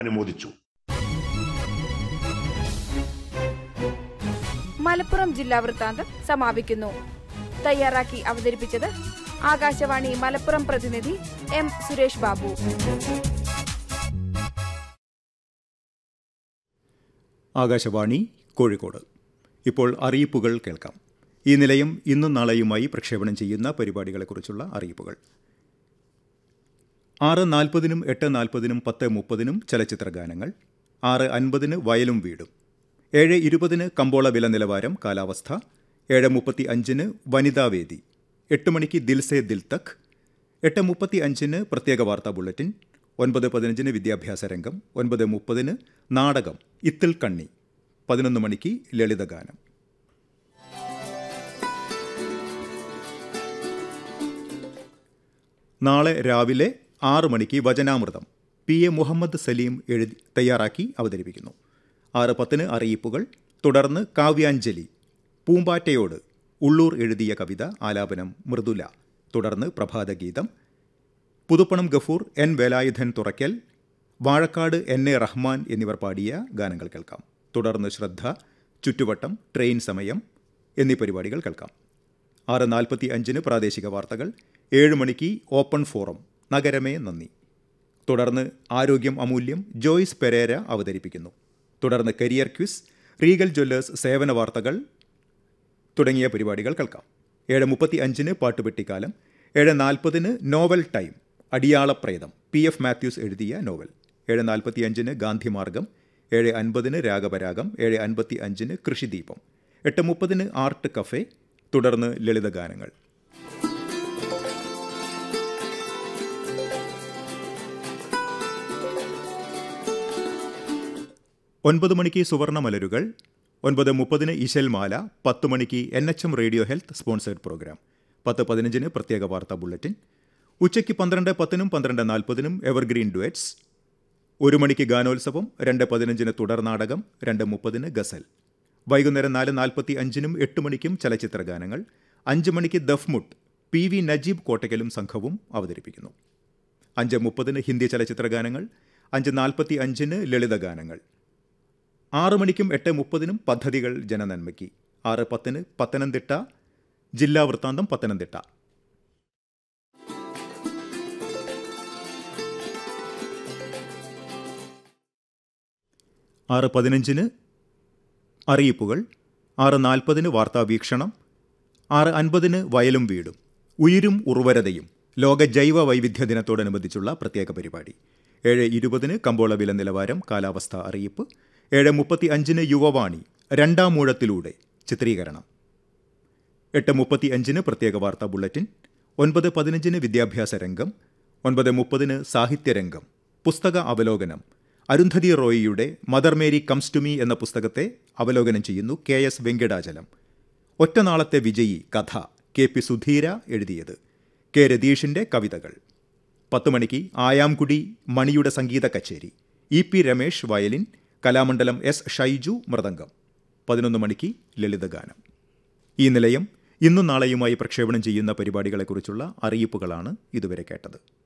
അനുമോദിച്ചു മലപ്പുറം ജില്ലാ വൃത്താന്തം സമാപിക്കുന്നു തയ്യാറാക്കി അവതരിപ്പിച്ചത് ആകാശവാണി മലപ്പുറം പ്രതിനിധി എം സുരേഷ് ബാബു ആകാശവാണി കോഴിക്കോട് ഇപ്പോൾ അറിയിപ്പുകൾ കേൾക്കാം ഈ നിലയം ഇന്നും നാളെയുമായി പ്രക്ഷേപണം ചെയ്യുന്ന പരിപാടികളെക്കുറിച്ചുള്ള അറിയിപ്പുകൾ ആറ് നാൽപ്പതിനും എട്ട് നാൽപ്പതിനും പത്ത് മുപ്പതിനും ചലച്ചിത്ര ഗാനങ്ങൾ ആറ് അൻപതിന് വയലും വീടും ഏഴ് ഇരുപതിന് കമ്പോള വില നിലവാരം കാലാവസ്ഥ ഏഴ് മുപ്പത്തി അഞ്ചിന് വനിതാവേദി എട്ട് മണിക്ക് ദിൽസെ ദിൽ തക് എട്ട് മുപ്പത്തി അഞ്ചിന് പ്രത്യേക വാർത്താ ബുള്ളറ്റിൻ ഒൻപത് പതിനഞ്ചിന് വിദ്യാഭ്യാസ രംഗം ഒൻപത് മുപ്പതിന് നാടകം ഇത്തിൽ കണ്ണി പതിനൊന്ന് മണിക്ക് ലളിതഗാനം നാളെ രാവിലെ ആറ് മണിക്ക് വചനാമൃതം പി എ മുഹമ്മദ് സലീം എഴുതി തയ്യാറാക്കി അവതരിപ്പിക്കുന്നു ആറ് പത്തിന് അറിയിപ്പുകൾ തുടർന്ന് കാവ്യാഞ്ജലി പൂമ്പാറ്റയോട് ഉള്ളൂർ എഴുതിയ കവിത ആലാപനം മൃദുല തുടർന്ന് Prabhathageetham Puthuppanam Gafoor N Velayudhan Thurakkal Vazhakkad N A Rahman എന്നിവർ പാടിയ ഗാനങ്ങൾ കേൾക്കാം തുടർന്ന് ശ്രദ്ധ ചുറ്റുവട്ടം ട്രെയിൻ സമയം എന്നീ പരിപാടികൾ കേൾക്കാം ആറ് നാൽപ്പത്തി അഞ്ചിന് പ്രാദേശിക വാർത്തകൾ ഏഴ് മണിക്ക് ഓപ്പൺ ഫോറം നഗരമേ നന്ദി തുടർന്ന് ആരോഗ്യം അമൂല്യം ജോയ്സ് പെരേര അവതരിപ്പിക്കുന്നു തുടർന്ന് കരിയർ ക്വിസ് റീഗൽ ജ്വല്ലേഴ്സ് സേവന വാർത്തകൾ തുടങ്ങിയ പരിപാടികൾ കേൾക്കാം ഏഴ് മുപ്പത്തി അഞ്ചിന് പാട്ടുപെട്ടിക്കാലം ഏഴ് നാൽപ്പതിന് novel time Adiyalapretham P F Mathews എഴുതിയ നോവൽ ഏഴ് നാൽപ്പത്തി അഞ്ചിന് ഗാന്ധിമാർഗം ഏഴ് അൻപതിന് രാഗപരാഗം ഏഴ് അൻപത്തി അഞ്ചിന് കൃഷിദീപം എട്ട് മുപ്പതിന് ആർട്ട് കഫേ തുടർന്ന് ലളിതഗാനങ്ങൾ ഒൻപത് മണിക്ക് സുവർണ മലരുകൾ ഒൻപത് മുപ്പതിന് ഇശൽമാല പത്ത് മണിക്ക് N H M radio health sponsored program പത്ത് പതിനഞ്ചിന് പ്രത്യേക വാർത്താ ബുള്ളറ്റിൻ ഉച്ചയ്ക്ക് പന്ത്രണ്ട് പത്തിനും പന്ത്രണ്ട് നാൽപ്പതിനും എവർഗ്രീൻ ഡുവറ്റ്സ് ഒരു മണിക്ക് ഗാനോത്സവം രണ്ട് പതിനഞ്ചിന് തുടർ നാടകം രണ്ട് മുപ്പതിന് ഗസൽ വൈകുന്നേരം നാല് നാൽപ്പത്തി അഞ്ചിനും എട്ട് മണിക്കും ചലച്ചിത്ര ഗാനങ്ങൾ അഞ്ച് മണിക്ക് ദഫ്മുട്ട് പി വി നജീബ് കോട്ടയ്ക്കലും സംഘവും അവതരിപ്പിക്കുന്നു അഞ്ച് മുപ്പതിന് ഹിന്ദി ചലച്ചിത്ര ഗാനങ്ങൾ അഞ്ച് നാൽപ്പത്തി അഞ്ചിന് ലളിതഗാനങ്ങൾ ആറ് മണിക്കും എട്ട് മുപ്പതിനും പദ്ധതികൾ ജനനന്മയ്ക്ക് ആറ് പത്തിന് പത്തനംതിട്ട ജില്ലാ വൃത്താന്തം പത്തനംതിട്ട ആറ് പതിനഞ്ചിന് അറിയിപ്പുകൾ ആറ് നാൽപ്പതിന് വാർത്താവീക്ഷണം ആറ് അൻപതിന് വയലും വീടും ഉയിരും ഉർവരതയും ലോക ജൈവ വൈവിധ്യ ദിനത്തോടനുബന്ധിച്ചുള്ള പ്രത്യേക പരിപാടി ഏഴ് ഇരുപതിന് കമ്പോള വില നിലവാരം കാലാവസ്ഥ അറിയിപ്പ് ഏഴ് മുപ്പത്തി അഞ്ചിന് യുവവാണി രണ്ടാം മൂഴത്തിലൂടെ ചിത്രീകരണം എട്ട് മുപ്പത്തി അഞ്ചിന് പ്രത്യേക വാർത്താ ബുള്ളറ്റിൻ ഒൻപത് പതിനഞ്ചിന് വിദ്യാഭ്യാസ രംഗം ഒൻപത് മുപ്പതിന് സാഹിത്യരംഗം പുസ്തക അവലോകനം അരുന്ധതി റോയിയുടെ Mother Mary comes to me എന്ന പുസ്തകത്തെ അവലോകനം ചെയ്യുന്നു കെ എസ് വെങ്കടാചലം ഒറ്റനാളത്തെ വിജയി കഥ കെ പി സുധീര എഴുതിയത് കെ രതീഷിന്റെ കവിതകൾ പത്ത് മണിക്ക് ആയാംകുടി മണിയുടെ സംഗീത കച്ചേരി E P Ramesh violin Kalamandalam S Shaiju മൃദംഗം പതിനൊന്ന് മണിക്ക് ലളിതഗാനം ഈ നിലയം ഇന്നും നാളെയുമായി പ്രക്ഷേപണം ചെയ്യുന്ന പരിപാടികളെക്കുറിച്ചുള്ള അറിയിപ്പുകളാണ് ഇതുവരെ കേട്ടത്